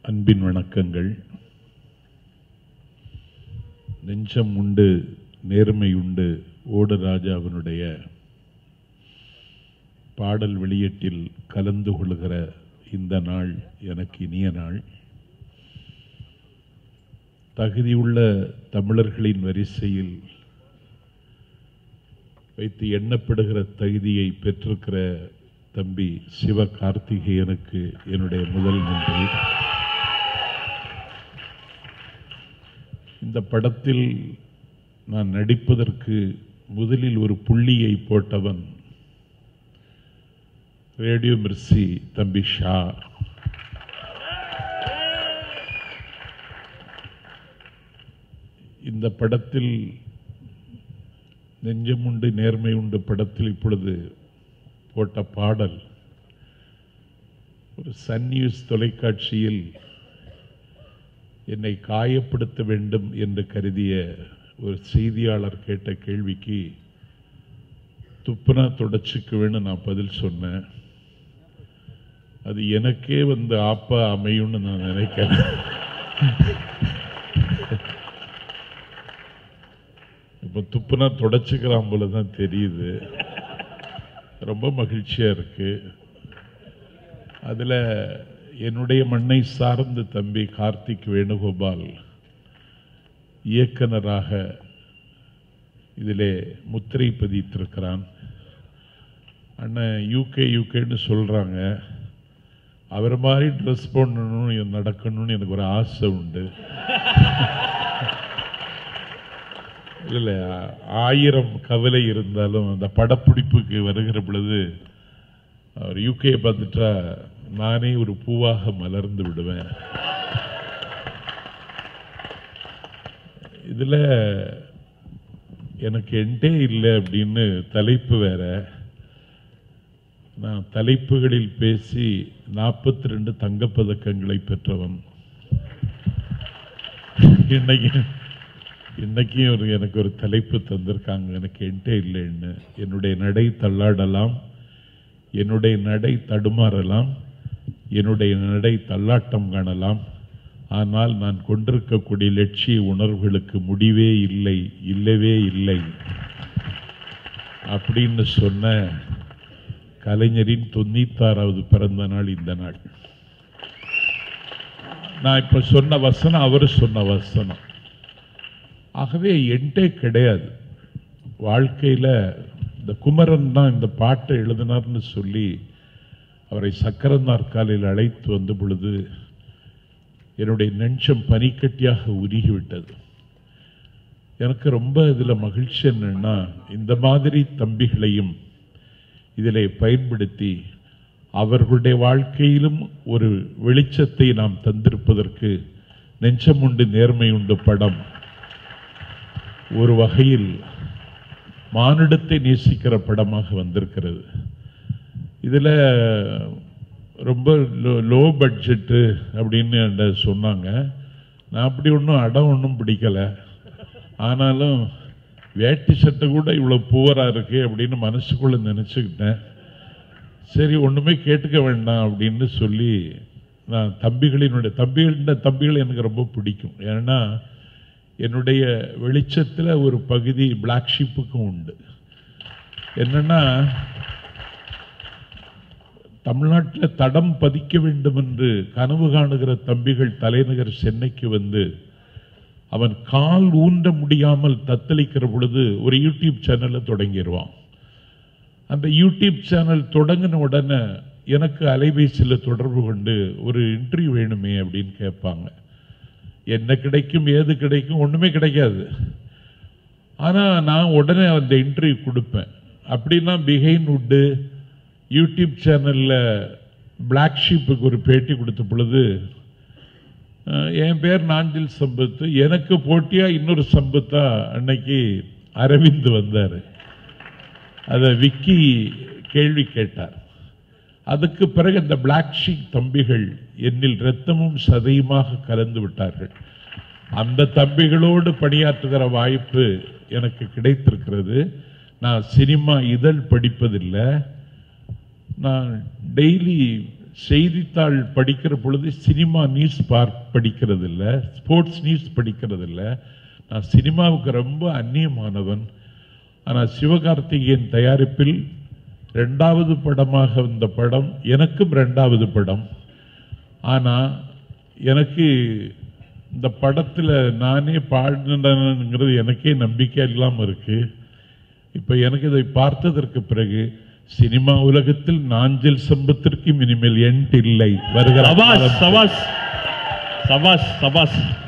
அன்பின் வணக்கங்கள் நெஞ்சம் உண்டு நேர்மை உண்டு ஓடு ராஜாவினுடைய பாடல் வெளியீட்டில் கலந்து கொள்கிற இந்த நாள் எனக்கு இனிய நாள் தகுதியுள்ள தமிழர்களின் வரிசையில் வைத்து எண்ணப்படுகிற தகுதியை பெற்றிருக்கிற தம்பி சிவ கார்த்திகேயனுக்கு என்னுடைய முதல் நன்றி இந்த படத்தில் நான் நடிப்பதற்கு முதலில் ஒரு புள்ளியை போட்டவன் ரேடியோ மிர்சி தம்பி ஷா இந்த படத்தில் நெஞ்சம் உண்டு நேர்மை உண்டு படத்தில் இப்பொழுது போட்ட பாடல் ஒரு சன் நியூஸ் தொலைக்காட்சியில் என்னை காயப்படுத்த வேண்டும் என்று கருதிய ஒரு செய்தியாளர் கேட்ட கேள்விக்கு துப்புனா தொடச்சிக்குவேன்னு நான் பதில் சொன்னேன் அது எனக்கே வந்து ஆப்பா அமையும்னு நான் நினைக்கிறேன் இப்போ துப்புனா தொடச்சிக்கிறான் போல தான் தெரியுது ரொம்ப மகிழ்ச்சியா இருக்கு அதுல என்னுடைய மண்ணை சார்ந்த தம்பி கார்த்திக் வேணுகோபால் இயக்குனராக இதிலே முத்திரை பதித்திருக்கிறான் அண்ணன் யூகே யூகேன்னு சொல்றாங்க அவர் மாதிரி ட்ரெஸ் பண்ணணும்னு நடக்கணும்னு எனக்கு ஒரு ஆசை உண்டு இல்ல இல்ல ஆயிரம் கவலை இருந்தாலும் அந்த படப்பிடிப்புக்கு வருகிற பொழுது அவர் யூகே பார்த்துட்டா நானே ஒரு பூவாக மலர்ந்து விடுவேன் இதுல எனக்கு என்டே இல்லை அப்படின்னு தலைப்பு வேற நான் தலைப்புகளில் பேசி நாற்பத்தி ரெண்டு தங்கப்பதக்கங்களை பெற்றவன் இன்னைக்கு இன்னைக்கும் ஒரு எனக்கு ஒரு தலைப்பு தந்திருக்காங்க எனக்கு என்கிட்ட இல்லைன்னு என்னுடைய நடை தள்ளாடலாம் என்னுடைய நடை தடுமாறலாம் என்னுடைய நடை தள்ளாட்டம் காணலாம் ஆனால் நான் கொண்டிருக்கக்கூடிய லட்சிய உணர்வுகளுக்கு முடிவே இல்லை இல்லவே இல்லை அப்படின்னு சொன்ன கலைஞரின் தொண்ணூத்தாறாவது பிறந்த நாள் இந்த நாள் நான் இப்ப சொன்ன வசனம் அவர் சொன்ன வசனம் ஆகவே என்கிட்ட கிடையாது வாழ்க்கையில இந்த குமரன் தான் இந்த பாட்டை எழுதினார்னு சொல்லி அவரை சக்கர நாற்காலில் அழைத்து வந்த பொழுது என்னுடைய நெஞ்சம் பனிக்கட்டியாக உருகிவிட்டது எனக்கு ரொம்ப இதுல மகிழ்ச்சி என்னன்னா இந்த மாதிரி தம்பிகளையும் இதிலே பயன்படுத்தி அவர்களுடைய வாழ்க்கையிலும் ஒரு வெளிச்சத்தை நாம் தந்திருப்பதற்கு நெஞ்சம் உண்டு நேர்மை உண்டு படம் ஒரு வகையில் மானிடத்தை நேசிக்கிற படமாக வந்திருக்கிறது இதில் ரொம்ப லோ பட்ஜெட்டு அப்படின்னு என்கிட்ட சொன்னாங்க நான் அப்படி ஒன்றும் அடம் ஒன்றும் பிடிக்கலை ஆனாலும் வேட்டி சட்டை கூட இவ்வளோ பூவராக இருக்கு அப்படின்னு மனசுக்குள்ளே நினச்சிக்கிட்டேன் சரி ஒன்றுமே கேட்டுக்க வேண்டாம் அப்படின்னு சொல்லி நான் தம்பிகளினுடைய தம்பிகளின் தம்பிகள் எனக்கு ரொம்ப பிடிக்கும் ஏன்னா என்னுடைய வெளிச்சத்தில் ஒரு பகுதி பிளாக் ஷிப்புக்கும் உண்டு என்னன்னா தமிழ்நாட்டில் தடம் பதிக்க வேண்டும் என்று கனவு காணுகிற தம்பிகள் தலைநகர் சென்னைக்கு வந்து அவன் கால் ஊன்ற முடியாமல் தத்தளிக்கிற பொழுது ஒரு யூடியூப் சேனலை தொடங்கிடுவான் அந்த யூடியூப் சேனல் தொடங்கின உடனே எனக்கு அலைபேசியில் தொடர்பு கொண்டு ஒரு இன்டர்வியூ வேணுமே அப்படின்னு கேட்பாங்க என்ன கிடைக்கும் ஏது கிடைக்கும் ஒண்ணுமே கிடைக்காது ஆனா நான் உடனே அந்த இன்டர்வியூ கொடுப்பேன் அப்படின்னா பிஹைன் வுட்டு யூடியூப் சேனல்ல பிளாக் ஷீப்புக்கு ஒரு பேட்டி கொடுத்த பொழுது அஹ், என் பேர் நாஞ்சில் சம்பத்து எனக்கு போட்டியா இன்னொரு சம்பத்தா அன்னைக்கு அரவிந்த் வந்தார் அதை விக்கி கேள்வி கேட்டார் அதுக்கு பிறகு இந்த பிளாக் ஷீக் தம்பிகள் என்னில் இரத்தமும் சதையுமாக கலந்து விட்டார்கள் அந்த தம்பிகளோடு பணியாற்றுகிற வாய்ப்பு எனக்கு கிடைத்திருக்கிறது நான் சினிமா இதழ் படிப்பதில்லை நான் டெய்லி செய்தித்தாள் படிக்கிற பொழுது சினிமா நியூஸ் பார்க் படிக்கிறது இல்ல ஸ்போர்ட்ஸ் நியூஸ் படிக்கிறது இல்ல நான் சினிமாவுக்கு ரொம்ப அந்நியமானவன் ஆனால் சிவகார்த்திகேயன் தயாரிப்பில் ரெண்டாவது படமாக வந்த படம் எனக்கும் ரெண்டாவது படம் ஆனா எனக்கு இந்த படத்துல நானே பாடினங்கிறது எனக்கே நம்பிக்கை இல்லாம இருக்கு இப்ப எனக்கு இதை பார்த்ததற்கு பிறகு சினிமா உலகத்தில் நாஞ்சல் சம்பத்திற்கும் இனிமேல் எண்ட் இல்லை வருகிற சபாஷ் காலம் சபாஷ் சபாஷ் சபாஷ்